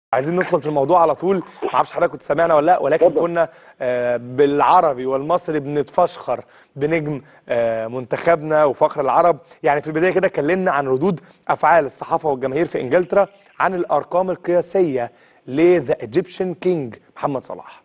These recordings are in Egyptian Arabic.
عايزين ندخل في الموضوع على طول ما اعرفش حضرتك كنت سامعنا ولا لا ولكن اتفضل. كنا آه، بالعربي والمصري بنتفشخر بنجم آه، منتخبنا وفخر العرب يعني في البدايه كده اتكلمنا عن ردود افعال الصحافه والجماهير في انجلترا عن الارقام القياسيه لذا ايجيبشن كينج محمد صلاح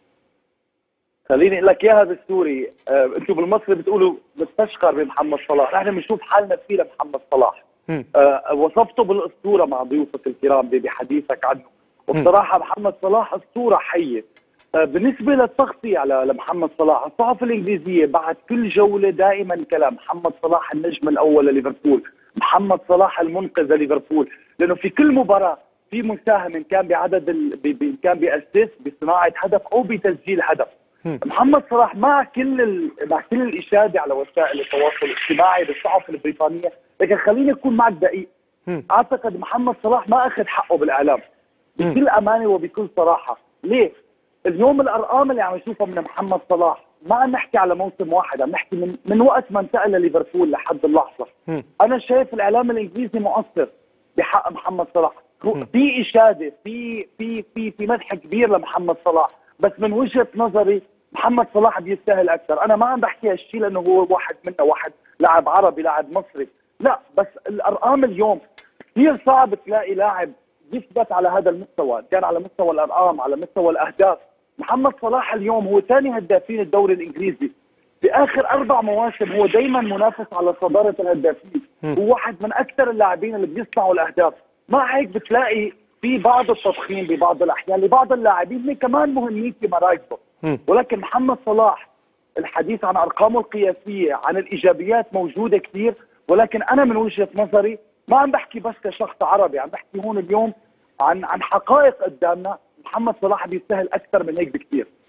خليني اقول لك اياها بالسوري آه، انتم بالمصري بتقولوا بستشقر بمحمد صلاح نحن بنشوف حالنا فيه لمحمد صلاح مم. آه، وصفته بالاسطوره مع ضيوفك الكرام ب- بحديثك عنه وبصراحه محمد صلاح اسطوره حيه آه، بالنسبه للتغطيه على لمحمد صلاح الصحف الانجليزيه بعد كل جوله دائما كلام محمد صلاح النجم الاول لليفربول محمد صلاح المنقذ لليفربول لانه في كل مباراه في مساهم ان كان بعدد ال... ب... ب... إن كان باسيست بصناعه هدف او بتسجيل هدف مم. محمد صلاح مع كل ال... مع كل الاشاده على وسائل التواصل الاجتماعي بالصحف البريطانيه لكن خليني اكون معك دقيق مم. اعتقد محمد صلاح ما اخذ حقه بالاعلام مم. بكل امانه وبكل صراحه ليه اليوم الارقام اللي عم نشوفها من محمد صلاح ما عم نحكي على موسم واحد عم نحكي من, من وقت ما انتقل لليفربول لحد اللحظه مم. انا شايف الاعلام الانجليزي مؤثر بحق محمد صلاح مم. في اشاده في في في في مدح كبير لمحمد صلاح بس من وجهه نظري محمد صلاح بيستاهل اكثر انا ما عم بحكي هالشيء لانه هو واحد منا واحد لاعب عربي لاعب مصري لا بس الارقام اليوم كثير صعب تلاقي لاعب يثبت على هذا المستوى كان على مستوى الارقام على مستوى الاهداف محمد صلاح اليوم هو ثاني هدافين الدوري الانجليزي في اخر اربع مواسم هو دائما منافس على صداره الهدافين مم. هو واحد من اكثر اللاعبين اللي بيصنعوا الاهداف مع هيك بتلاقي في بعض التضخيم ببعض الاحيان لبعض اللاعبين اللي كمان مهمين في مراكزه مم. ولكن محمد صلاح الحديث عن ارقامه القياسيه عن الايجابيات موجوده كثير ولكن انا من وجهه نظري ما عم بحكي بس كشخص عربي عم بحكي هون اليوم عن عن حقائق قدامنا محمد صلاح بيستاهل اكثر من هيك بكثير